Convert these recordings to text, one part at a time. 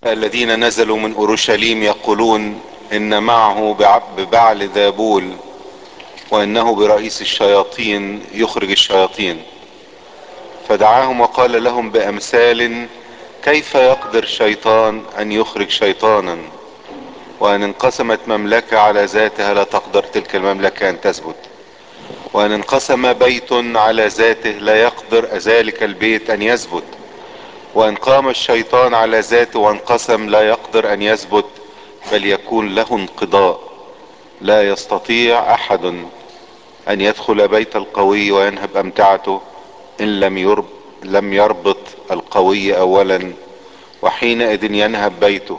الذين نزلوا من اورشليم يقولون ان معه ببعل ذابول وانه برئيس الشياطين يخرج الشياطين فدعاهم وقال لهم بامثال كيف يقدر شيطان ان يخرج شيطانا وان انقسمت مملكة على ذاتها لا تقدر تلك المملكة ان تثبت وان انقسم بيت على ذاته لا يقدر ذلك البيت ان يثبت وان قام الشيطان على ذاته وانقسم لا يقدر ان يثبت بل يكون له انقضاء لا يستطيع احد ان يدخل بيت القوي وينهب امتعته ان لم يرب لم يربط القوي اولا وحينئذ ينهب بيته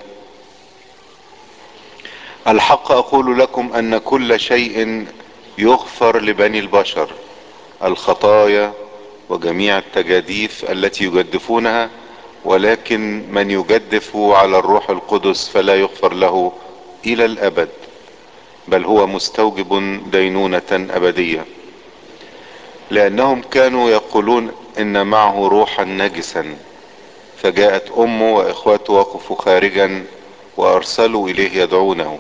الحق اقول لكم ان كل شيء يغفر لبني البشر الخطايا وجميع التجاديف التي يجدفونها ولكن من يجدف على الروح القدس فلا يغفر له الى الابد بل هو مستوجب دينونة ابدية لانهم كانوا يقولون ان معه روحا نجسا فجاءت امه واخوته وقفوا خارجا وارسلوا اليه يدعونه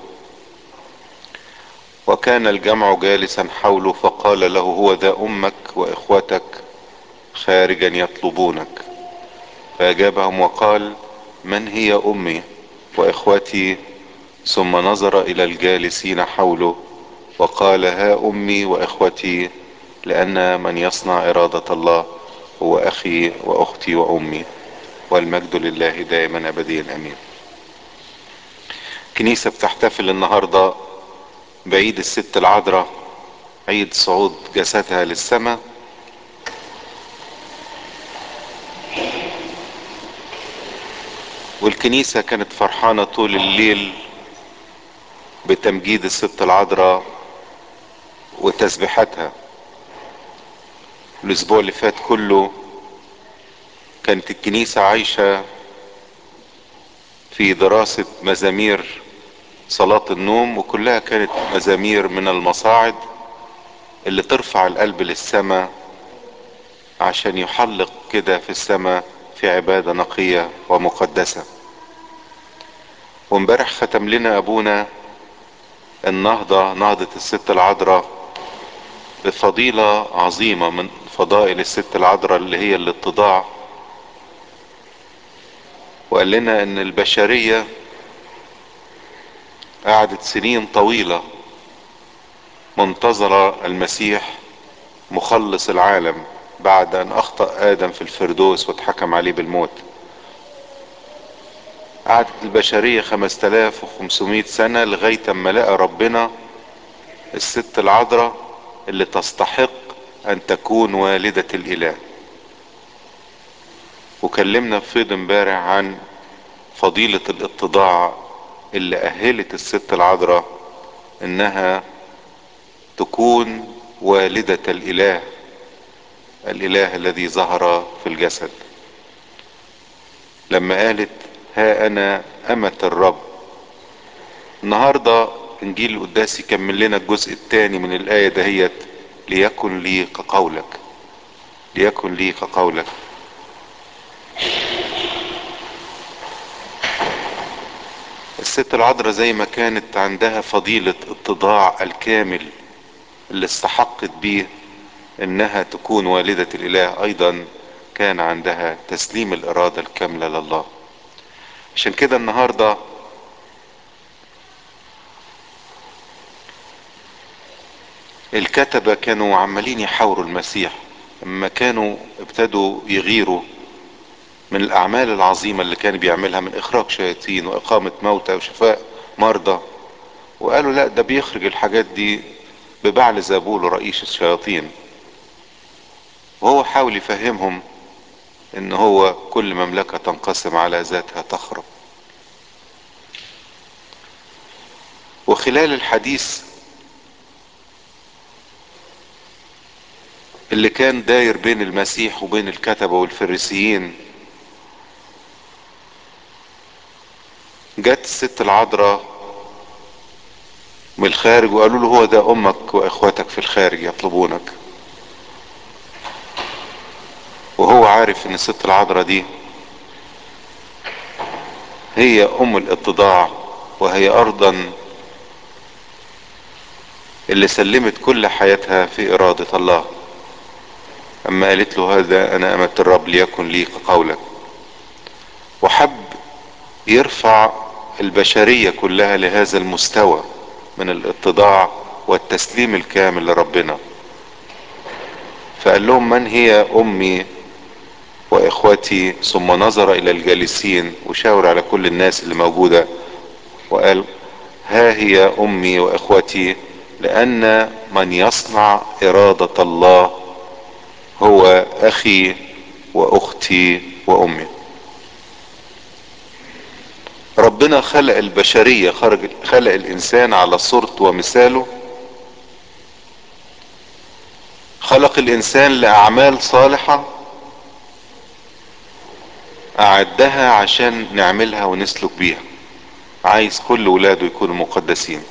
وكان الجمع جالسا حوله فقال له هو ذا امك واخوتك خارجا يطلبونك فاجابهم وقال من هي امي واخوتي ثم نظر الى الجالسين حوله وقال ها امي واخوتي لان من يصنع ارادة الله هو اخي واختي وامي والمجد لله دائما ابديا امين كنيسة بتحتفل النهاردة بعيد الست العذراء عيد صعود جسدها للسماء والكنيسة كانت فرحانة طول الليل بتمجيد الست العذراء وتسبيحاتها الاسبوع اللي فات كله كانت الكنيسة عايشة في دراسة مزامير صلاة النوم وكلها كانت مزامير من المصاعد اللي ترفع القلب للسماء عشان يحلق كده في السماء في عبادة نقية ومقدسة وامبارح ختم لنا ابونا النهضة نهضة الست العذراء بفضيلة عظيمة من فضائل الست العذراء اللي هي الاتضاع وقال لنا ان البشرية قعدت سنين طويلة منتظرة المسيح مخلص العالم بعد ان اخطأ ادم في الفردوس واتحكم عليه بالموت قعدت البشرية خمس تلاف وخمسمائة سنة لغاية اما لقى ربنا الست العذراء اللي تستحق ان تكون والدة الاله وكلمنا في فيض امبارح عن فضيلة الاتضاع اللي اهلت الست العذراء انها تكون والدة الاله الاله الذي ظهر في الجسد لما قالت ها انا امة الرب النهاردة انجيل القداس يكمل لنا الجزء الثاني من الاية دهيت ليكن لي كقولك ليكن لي كقولك الست العذراء زي ما كانت عندها فضيلة اتضاع الكامل اللي استحقت بيه انها تكون والدة الاله ايضا كان عندها تسليم الارادة الكاملة لله عشان كده النهاردة الكتبة كانوا عمالين يحاوروا المسيح لما كانوا ابتدوا يغيروا من الاعمال العظيمة اللي كان بيعملها من اخراج شياطين واقامة موتى وشفاء مرضى وقالوا لا ده بيخرج الحاجات دي ببعل زابول رئيس الشياطين وهو حاول يفهمهم ان هو كل مملكة تنقسم على ذاتها تخرب وخلال الحديث اللي كان داير بين المسيح وبين الكتبة والفريسيين جت الست العذراء من الخارج وقالوا له هو ده امك واخواتك في الخارج يطلبونك وهو عارف ان الست العذراء دي هي ام الاتضاع وهي ارضا اللي سلمت كل حياتها في ارادة الله اما قالت له هذا انا امت الرب ليكن لي كقولك وحب يرفع البشرية كلها لهذا المستوى من الاتضاع والتسليم الكامل لربنا فقال لهم من هي امي واخوتي ثم نظر الى الجالسين وشاور على كل الناس اللي موجودة وقال ها هي امي واخوتي لان من يصنع ارادة الله هو اخي واختي وامي ربنا خلق البشرية خرج خلق الانسان على صورته ومثاله خلق الانسان لاعمال صالحة اعدها عشان نعملها ونسلك بيها عايز كل ولاده يكونوا مقدسين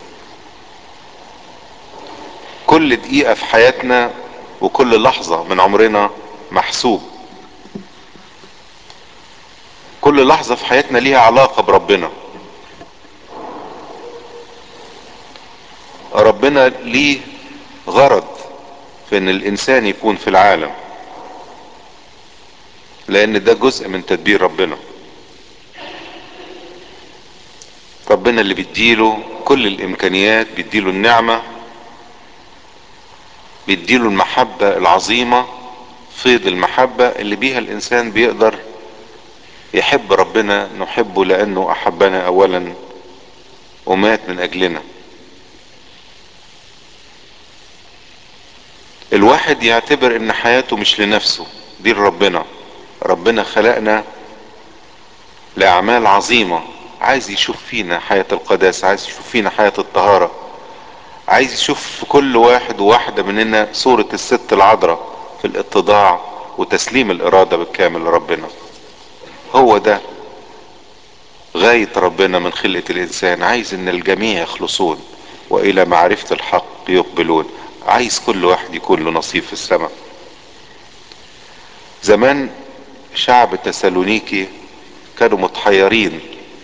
كل دقيقة في حياتنا وكل لحظة من عمرنا محسوب كل لحظة في حياتنا ليها علاقة بربنا ربنا ليه غرض في ان الانسان يكون في العالم لان ده جزء من تدبير ربنا ربنا اللي بيديله كل الامكانيات بيديله النعمة بيديله المحبة العظيمة فيض المحبة اللي بيها الانسان بيقدر يحب ربنا نحبه لانه احبنا اولا ومات من اجلنا الواحد يعتبر ان حياته مش لنفسه دي لربنا ربنا خلقنا لاعمال عظيمة عايز يشوف فينا حياة القداسة عايز يشوف فينا حياة الطهارة عايز يشوف في كل واحد وواحدة مننا صورة الست العذراء في الاتضاع وتسليم الارادة بالكامل لربنا هو ده غاية ربنا من خلقة الانسان عايز ان الجميع يخلصون والى معرفة الحق يقبلون عايز كل واحد يكون له نصيب في السماء زمان شعب تسالونيكي كانوا متحيرين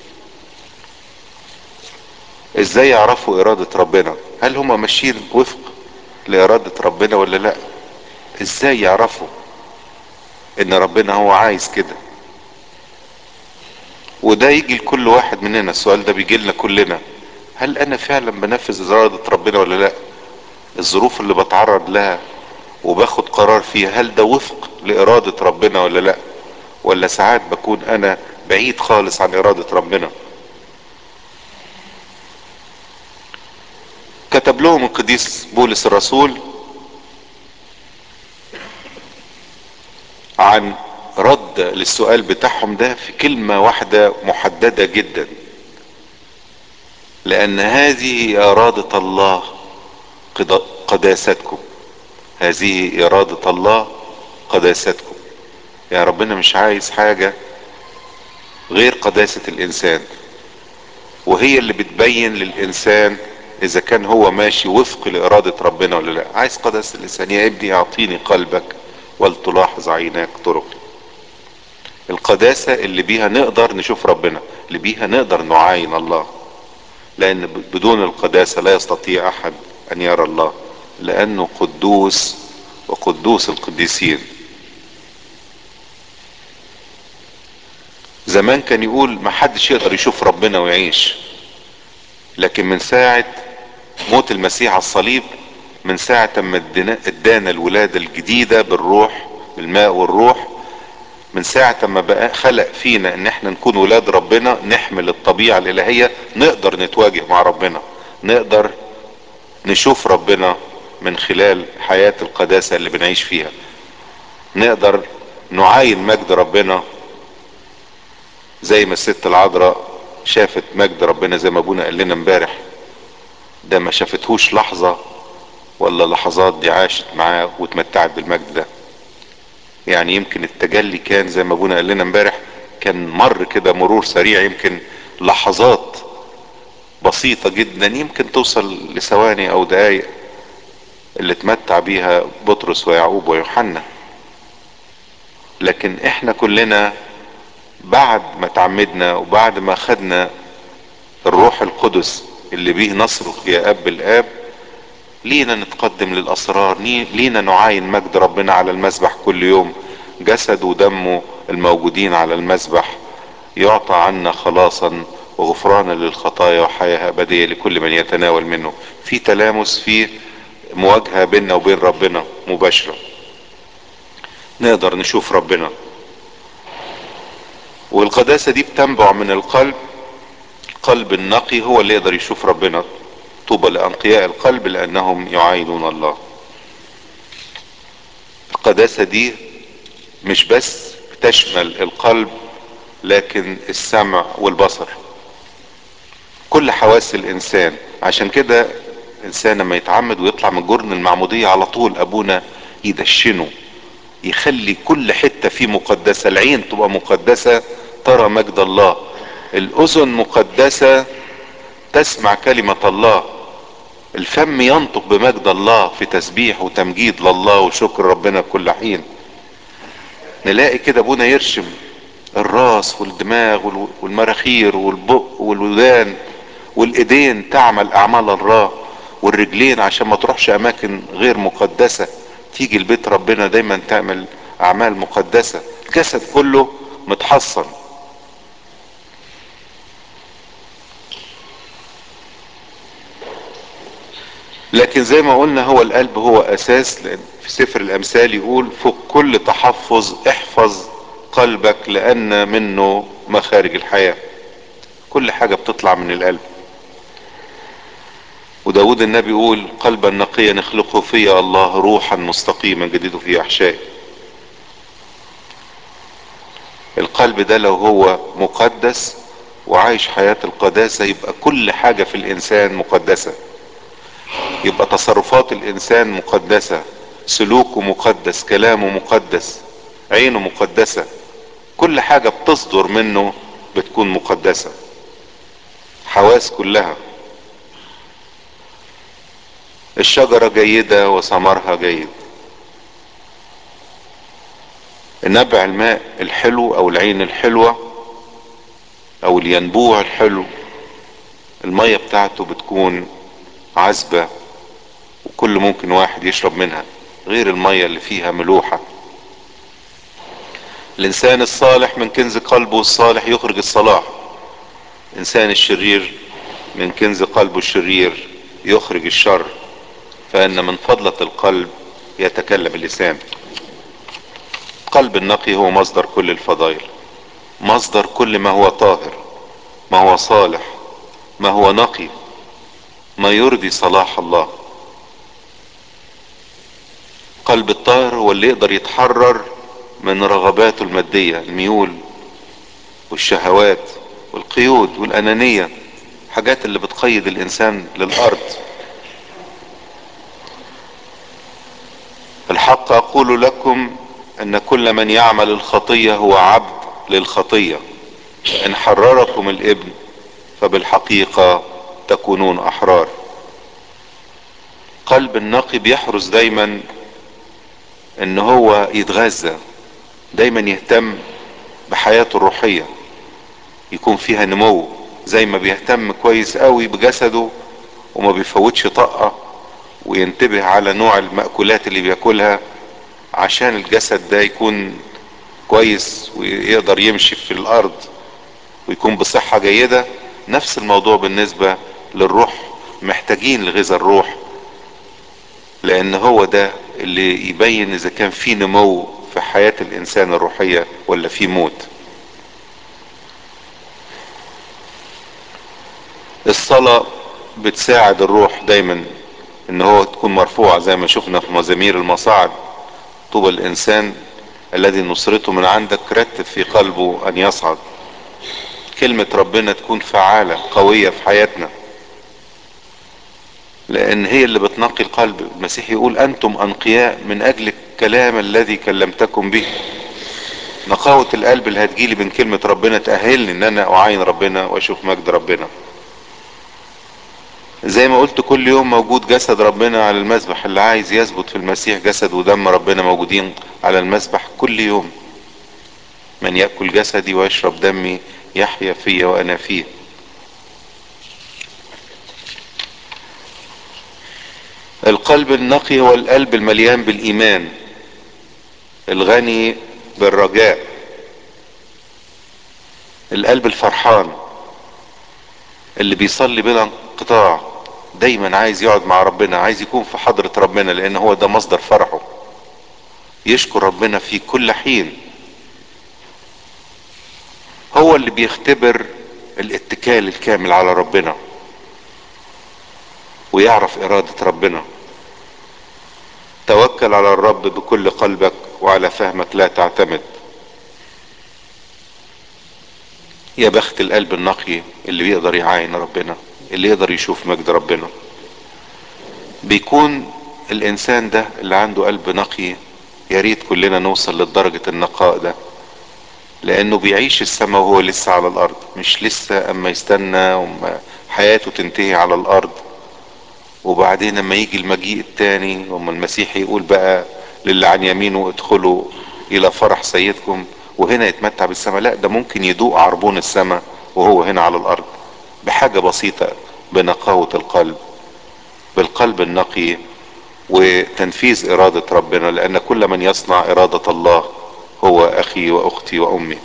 ازاي يعرفوا ارادة ربنا هل هم ماشيين وفق لارادة ربنا ولا لا ازاي يعرفوا ان ربنا هو عايز كده وده يجي لكل واحد مننا السؤال ده بيجي لنا كلنا هل انا فعلا بنفذ ارادة ربنا ولا لا الظروف اللي بتعرض لها وباخد قرار فيها هل ده وفق لارادة ربنا ولا لا ولا ساعات بكون انا بعيد خالص عن ارادة ربنا كتب لهم القديس بولس الرسول عن رد للسؤال بتاعهم ده في كلمة واحدة محددة جدا لان هذه ارادة الله قداستكم هذه ارادة الله قداستكم يا ربنا مش عايز حاجة غير قداسة الانسان وهي اللي بتبين للانسان اذا كان هو ماشي وفق لارادة ربنا ولا لا عايز قداسة الانسان يا ابني اعطيني قلبك ولتلاحظ عيناك طرقي القداسة اللي بيها نقدر نشوف ربنا اللي بيها نقدر نعاين الله لان بدون القداسة لا يستطيع احد ان يرى الله لانه قدوس وقدوس القديسين زمان كان يقول ما حدش يقدر يشوف ربنا ويعيش لكن من ساعة موت المسيح على الصليب من ساعة ما ادانا الولادة الجديدة بالروح بالماء والروح من ساعة ما بقى خلق فينا ان احنا نكون ولاد ربنا نحمل الطبيعة الالهية نقدر نتواجه مع ربنا نقدر نشوف ربنا من خلال حياة القداسة اللي بنعيش فيها نقدر نعاين مجد ربنا زي ما الست العذراء شافت مجد ربنا زي ما ابونا قال لنا امبارح ده ما شافتهوش لحظة ولا لحظات دي عاشت معاه واتمتعت بالمجد ده يعني يمكن التجلي كان زي ما ابونا قال لنا امبارح كان مر كده مرور سريع يمكن لحظات بسيطة جدا يمكن توصل لثواني او دقايق اللي اتمتع بيها بطرس ويعقوب ويوحنا لكن احنا كلنا بعد ما تعمدنا وبعد ما خدنا الروح القدس اللي بيه نصرخ يا اب الاب لينا نتقدم للاسرار لينا نعاين مجد ربنا على المسبح كل يوم جسد ودمه الموجودين على المسبح يعطى عنا خلاصا وغفرانا للخطايا وحياة ابدية لكل من يتناول منه في تلامس في مواجهة بيننا وبين ربنا مباشرة نقدر نشوف ربنا والقداسة دي بتنبع من القلب القلب النقي هو اللي يقدر يشوف ربنا طوبى لأنقياء القلب لأنهم يعاينون الله القداسة دي مش بس بتشمل القلب لكن السمع والبصر كل حواس الإنسان عشان كده الإنسان لما يتعمد ويطلع من جرن المعمودية على طول أبونا يدشنه يخلي كل حتة فيه مقدسة العين تبقى مقدسة ترى مجد الله الأذن مقدسة تسمع كلمة الله الفم ينطق بمجد الله في تسبيح وتمجيد لله وشكر ربنا كل حين نلاقي كده ابونا يرشم الراس والدماغ والمراخير والبق والودان والايدين تعمل اعمال الله والرجلين عشان ما تروحش اماكن غير مقدسة تيجي لبيت ربنا دايما تعمل اعمال مقدسة الجسد كله متحصن لكن زي ما قلنا هو القلب هو اساس لان في سفر الامثال يقول فوق كل تحفظ احفظ قلبك لان منه مخارج الحياة كل حاجة بتطلع من القلب وداود النبي يقول قلبا نقيا نخلقه في الله روحا مستقيما جديده في احشائي القلب ده لو هو مقدس وعايش حياة القداسة يبقى كل حاجة في الانسان مقدسة يبقى تصرفات الانسان مقدسة سلوكه مقدس كلامه مقدس عينه مقدسة كل حاجة بتصدر منه بتكون مقدسة حواس كلها الشجرة جيدة وثمرها جيد نبع الماء الحلو او العين الحلوة او الينبوع الحلو المية بتاعته بتكون عذبة وكل ممكن واحد يشرب منها غير المية اللي فيها ملوحة الانسان الصالح من كنز قلبه الصالح يخرج الصلاح الانسان الشرير من كنز قلبه الشرير يخرج الشر فان من فضلة القلب يتكلم اللسان القلب النقي هو مصدر كل الفضائل مصدر كل ما هو طاهر ما هو صالح ما هو نقي ما يرضي صلاح الله قلب الطاهر هو اللي يقدر يتحرر من رغباته المادية الميول والشهوات والقيود والأنانية حاجات اللي بتقيد الإنسان للأرض الحق أقول لكم أن كل من يعمل الخطية هو عبد للخطية إن حرركم الابن فبالحقيقة تكونون أحرار قلب النقي بيحرص دايما ان هو يتغذى دايما يهتم بحياته الروحية يكون فيها نمو زي ما بيهتم كويس قوي بجسده وما بيفوتش طاقة وينتبه على نوع المأكولات اللي بياكلها عشان الجسد ده يكون كويس ويقدر يمشي في الارض ويكون بصحة جيدة نفس الموضوع بالنسبة للروح محتاجين لغذاء الروح لان هو ده اللي يبين اذا كان في نمو في حياة الانسان الروحية ولا في موت الصلاة بتساعد الروح دايما ان هو تكون مرفوعة زي ما شفنا في مزامير المصاعد طوبى الانسان الذي نصرته من عندك رتب في قلبه ان يصعد كلمة ربنا تكون فعالة قوية في حياتنا لان هي اللي بتنقي القلب المسيح يقول انتم انقياء من اجل الكلام الذي كلمتكم به نقاوة القلب اللي هتجيلي من كلمة ربنا تأهلني ان انا اعاين ربنا واشوف مجد ربنا زي ما قلت كل يوم موجود جسد ربنا على المسبح اللي عايز يثبت في المسيح جسد ودم ربنا موجودين على المسبح كل يوم من يأكل جسدي ويشرب دمي يحيا فيا وأنا فيه القلب النقي هو القلب المليان بالإيمان الغني بالرجاء القلب الفرحان اللي بيصلي بلا انقطاع دايما عايز يقعد مع ربنا عايز يكون في حضرة ربنا لان هو ده مصدر فرحه يشكر ربنا في كل حين هو اللي بيختبر الاتكال الكامل على ربنا ويعرف ارادة ربنا توكل على الرب بكل قلبك وعلى فهمك لا تعتمد يا بخت القلب النقي اللي بيقدر يعاين ربنا اللي يقدر يشوف مجد ربنا بيكون الانسان ده اللي عنده قلب نقي يا ريت كلنا نوصل لدرجة النقاء ده لانه بيعيش السماء وهو لسه على الارض مش لسه اما يستنى وما حياته تنتهي على الارض وبعدين لما يجي المجيء التاني وما المسيح يقول بقى للي عن يمينه ادخلوا الى فرح سيدكم وهنا يتمتع بالسماء لا ده ممكن يدوق عربون السماء وهو هنا على الارض بحاجة بسيطة بنقاوة القلب بالقلب النقي وتنفيذ ارادة ربنا لان كل من يصنع ارادة الله هو اخي واختي وامي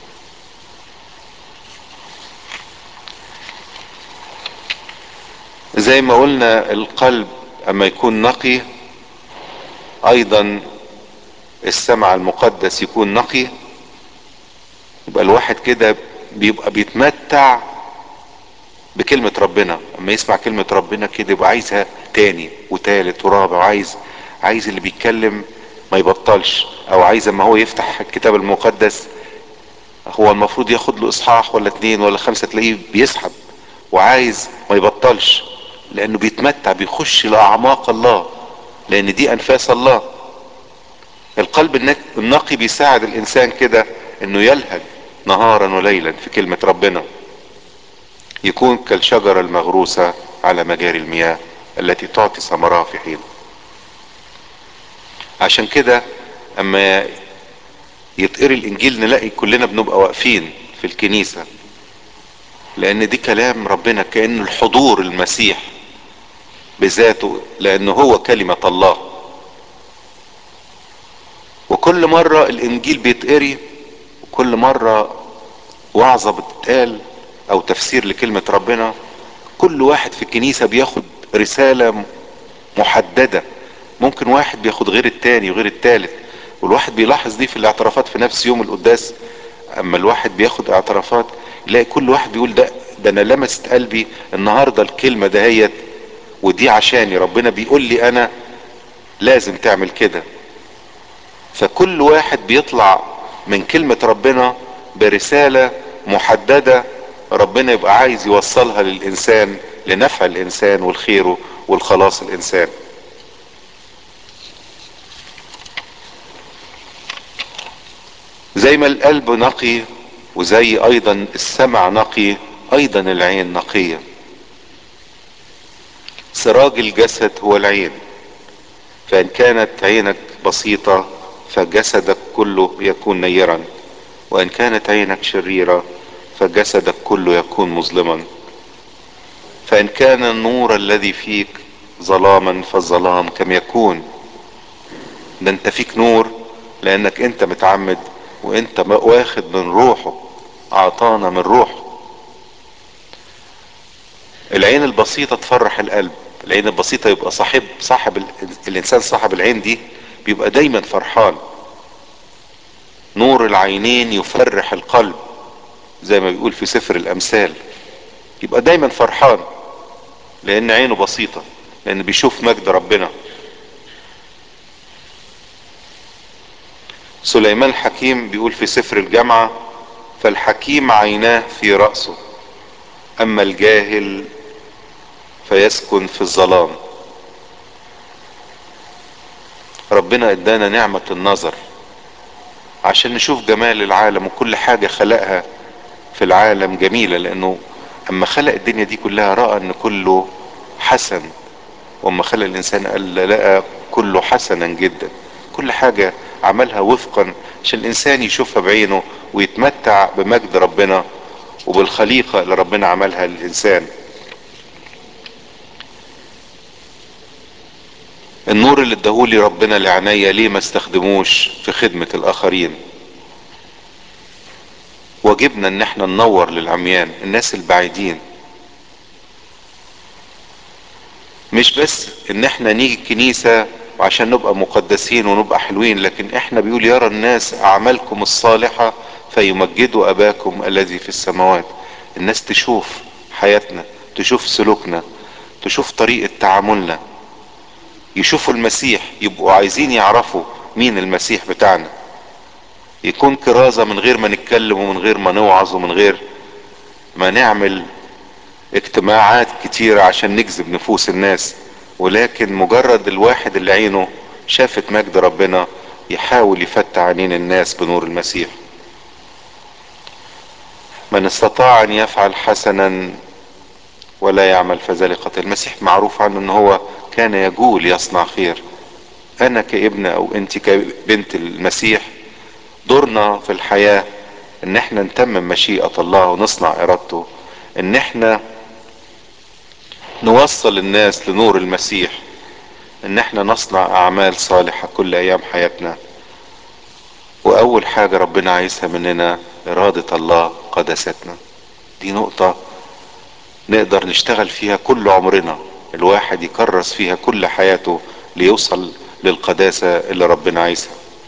زي ما قلنا القلب اما يكون نقي ايضا السمع المقدس يكون نقي يبقى الواحد كده بيبقى بيتمتع بكلمة ربنا اما يسمع كلمة ربنا كده يبقى عايزها تاني وتالت ورابع وعايز عايز اللي بيتكلم ما يبطلش او عايز اما هو يفتح الكتاب المقدس هو المفروض ياخد له اصحاح ولا اتنين ولا خمسة تلاقيه بيسحب وعايز ما يبطلش لانه بيتمتع بيخش لاعماق الله لان دي انفاس الله القلب النقي بيساعد الانسان كده انه يلهج نهارا وليلا في كلمة ربنا يكون كالشجرة المغروسة على مجاري المياه التي تعطي ثمرها في حين عشان كده اما يتقري الانجيل نلاقي كلنا بنبقى واقفين في الكنيسة لان دي كلام ربنا كأن الحضور المسيح بذاته لانه هو كلمة الله وكل مرة الانجيل بيتقري وكل مرة وعظة بتتقال او تفسير لكلمة ربنا كل واحد في الكنيسة بياخد رسالة محددة ممكن واحد بياخد غير التاني وغير التالت والواحد بيلاحظ دي في الاعترافات في نفس يوم القداس اما الواحد بياخد اعترافات يلاقي كل واحد بيقول ده ده انا لمست قلبي النهارده الكلمه دهيت ودي عشاني ربنا بيقول لي انا لازم تعمل كده فكل واحد بيطلع من كلمه ربنا برساله محدده ربنا يبقى عايز يوصلها للانسان لنفع الانسان والخير والخلاص الانسان زي ما القلب نقي وزي ايضا السمع نقي ايضا العين نقية سراج الجسد هو العين فان كانت عينك بسيطة فجسدك كله يكون نيرا وان كانت عينك شريرة فجسدك كله يكون مظلما فان كان النور الذي فيك ظلاما فالظلام كم يكون ده انت فيك نور لانك انت متعمد وانت واخد من روحه اعطانا من روحه العين البسيطة تفرح القلب العين البسيطة يبقى صاحب صاحب الانسان صاحب العين دي بيبقى دايما فرحان نور العينين يفرح القلب زي ما بيقول في سفر الامثال يبقى دايما فرحان لان عينه بسيطة لان بيشوف مجد ربنا سليمان الحكيم بيقول في سفر الجامعة فالحكيم عيناه في رأسه اما الجاهل فيسكن في الظلام ربنا ادانا نعمة النظر عشان نشوف جمال العالم وكل حاجة خلقها في العالم جميلة لانه اما خلق الدنيا دي كلها رأى ان كله حسن واما خلق الانسان قال لقى كله حسنا جدا كل حاجة عملها وفقا عشان الانسان يشوفها بعينه ويتمتع بمجد ربنا وبالخليقة اللي ربنا عملها للإنسان النور اللي اداهولي ربنا لعناية ليه ما استخدموش في خدمة الآخرين واجبنا ان احنا ننور للعميان الناس البعيدين مش بس ان احنا نيجي الكنيسة وعشان نبقى مقدسين ونبقى حلوين لكن احنا بيقول يرى الناس اعمالكم الصالحة فيمجدوا اباكم الذي في السماوات الناس تشوف حياتنا تشوف سلوكنا تشوف طريقة تعاملنا يشوفوا المسيح يبقوا عايزين يعرفوا مين المسيح بتاعنا يكون كرازة من غير ما نتكلم ومن غير ما نوعظ ومن غير ما نعمل اجتماعات كتيرة عشان نجذب نفوس الناس ولكن مجرد الواحد اللي عينه شافت مجد ربنا يحاول يفتح عينين الناس بنور المسيح من استطاع ان يفعل حسنا ولا يعمل فذلك قتل المسيح معروف عنه ان هو كان يجول يصنع خير انا كابن او انت كبنت المسيح دورنا في الحياة ان احنا نتمم مشيئة الله ونصنع ارادته ان احنا نوصل الناس لنور المسيح ان احنا نصنع اعمال صالحة كل ايام حياتنا واول حاجة ربنا عايزها مننا ارادة الله قداستنا دي نقطة نقدر نشتغل فيها كل عمرنا الواحد يكرس فيها كل حياته ليوصل للقداسة اللي ربنا عايزها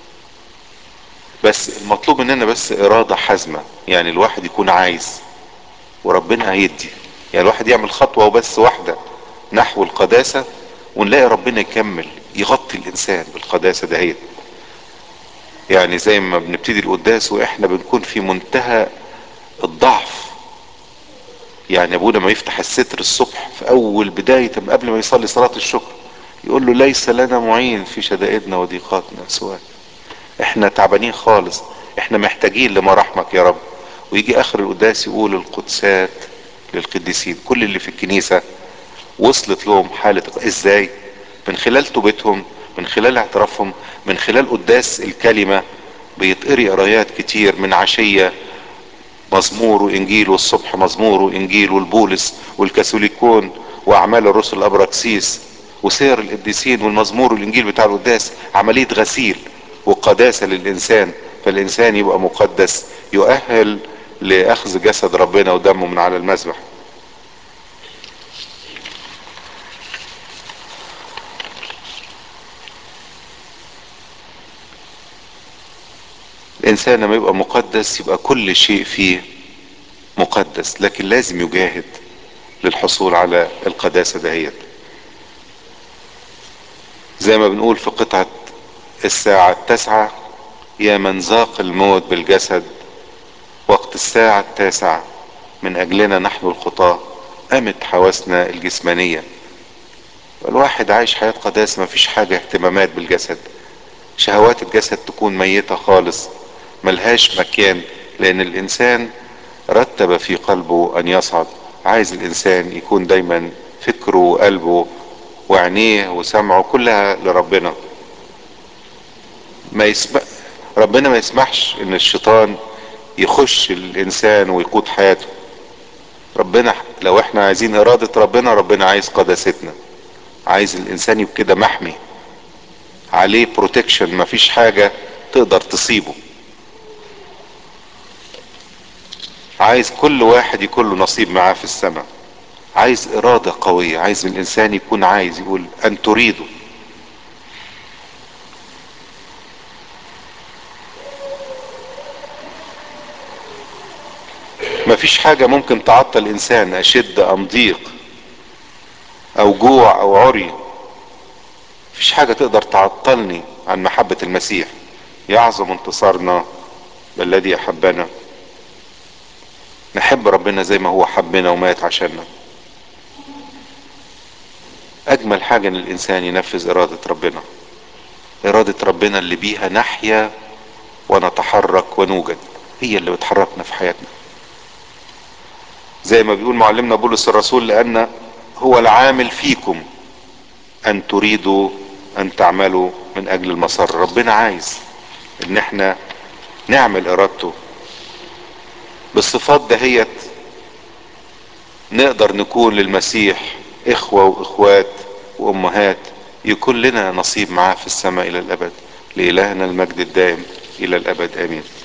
بس المطلوب مننا بس ارادة حازمة يعني الواحد يكون عايز وربنا هيدي يعني الواحد يعمل خطوة وبس واحدة نحو القداسة ونلاقي ربنا يكمل يغطي الانسان بالقداسة دهيت يعني زي ما بنبتدي القداس واحنا بنكون في منتهى الضعف يعني ابونا ما يفتح الستر الصبح في اول بداية قبل ما يصلي صلاة الشكر يقول له ليس لنا معين في شدائدنا وضيقاتنا سواك احنا تعبانين خالص احنا محتاجين لمراحمك يا رب ويجي اخر القداس يقول القدسات للقديسين كل اللي في الكنيسة وصلت لهم حالة ازاي من خلال توبتهم من خلال اعترافهم من خلال قداس الكلمة بيتقري قرايات كتير من عشية مزمور وانجيل والصبح مزمور وانجيل والبولس والكاثوليكون واعمال الرسل الابراكسيس وسير القديسين والمزمور والانجيل بتاع القداس عملية غسيل وقداسة للانسان فالانسان يبقى مقدس يؤهل لاخذ جسد ربنا ودمه من على المذبح الانسان لما يبقى مقدس يبقى كل شيء فيه مقدس لكن لازم يجاهد للحصول على القداسة دهيت زي ما بنقول في قطعة الساعة التاسعة يا من ذاق الموت بالجسد وقت الساعة التاسعة من اجلنا نحن الخطاة قامت حواسنا الجسمانية الواحد عايش حياة قداسة مفيش حاجة اهتمامات بالجسد شهوات الجسد تكون ميتة خالص ملهاش مكان لان الانسان رتب في قلبه ان يصعد عايز الانسان يكون دايما فكره وقلبه وعينيه وسمعه كلها لربنا ما يسمع ربنا ما يسمحش ان الشيطان يخش الانسان ويقود حياته ربنا لو احنا عايزين ارادة ربنا ربنا عايز قداستنا عايز الانسان يبقى كده محمي عليه بروتكشن مفيش حاجة تقدر تصيبه عايز كل واحد يكون له نصيب معاه في السماء عايز ارادة قوية عايز الانسان يكون عايز يقول ان تريدوا مفيش حاجة ممكن تعطل انسان اشد ام ضيق او جوع او عري مفيش حاجة تقدر تعطلني عن محبة المسيح يعظم انتصارنا بالذي احبنا نحب ربنا زي ما هو حبنا ومات عشاننا اجمل حاجة ان الانسان ينفذ ارادة ربنا ارادة ربنا اللي بيها نحيا ونتحرك ونوجد هي اللي بتحركنا في حياتنا زي ما بيقول معلمنا بولس الرسول لان هو العامل فيكم ان تريدوا ان تعملوا من اجل المسار ربنا عايز ان احنا نعمل ارادته بالصفات دهيت نقدر نكون للمسيح اخوة واخوات وامهات يكون لنا نصيب معاه في السماء الى الابد لالهنا المجد الدائم الى الابد امين